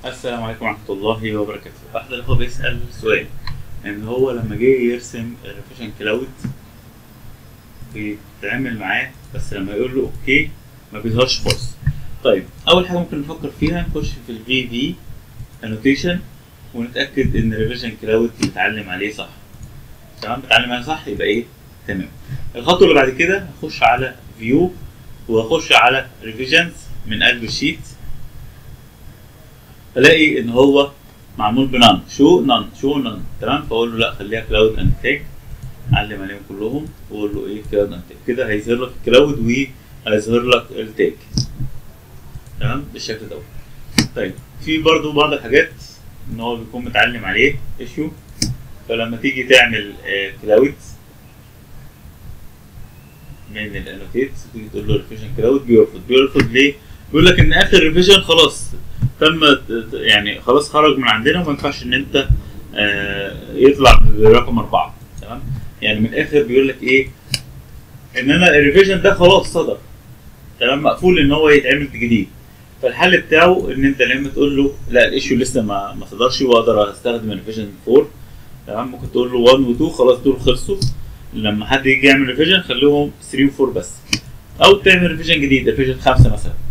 السلام عليكم ورحمة الله وبركاته. واحد الأخوة بيسأل سؤال إن هو لما جه يرسم ريفيجن كلاود بيتعامل معاه بس لما يقول له أوكي ما بيظهرش خالص. طيب أول حاجة ممكن نفكر فيها نخش في الفي في انوتيشن ونتأكد إن ريفيجن كلاود بيتعلم عليه صح. تمام بيتعلم عليه صح يبقى إيه؟ تمام. الخطوة اللي بعد كده هخش على فيو وهخش على ريفيجنز من قلب الشيت الاقي ان هو معمول بنان شو نان شو نان تمام فاقول له لا خليها كلاود اند تاج علم عليهم كلهم واقول له ايه كلاود اند تاج كده هيظهر لك الكلاود وهيظهر لك التاج تمام بالشكل دوت طيب في برضو بعض الحاجات ان هو بيكون متعلم عليه ايشو فلما تيجي تعمل آه كلاود من الانوتيت تيجي تقول له ريفيجن كلاود بيرفض بيرفض ليه؟ بيقول لك ان اخر ريفيجن خلاص تم يعني خلاص خرج من عندنا وما ينفعش ان انت آه يطلع برقم اربعه تمام يعني من الاخر بيقول لك ايه ان انا الريفيجن ده خلاص صدر تمام مقفول ان هو يتعمل جديد فالحل بتاعه ان انت لما تقول له لا الايشيو لسه ما ما صدرش واقدر استخدم الريفيجن 4 تمام ممكن تقول له 1 و 2 خلاص دول خلصوا لما حد يجي يعمل ريفيجن خليهم 3 و 4 بس او تعمل ريفيجن جديد ريفيجن 5 مثلا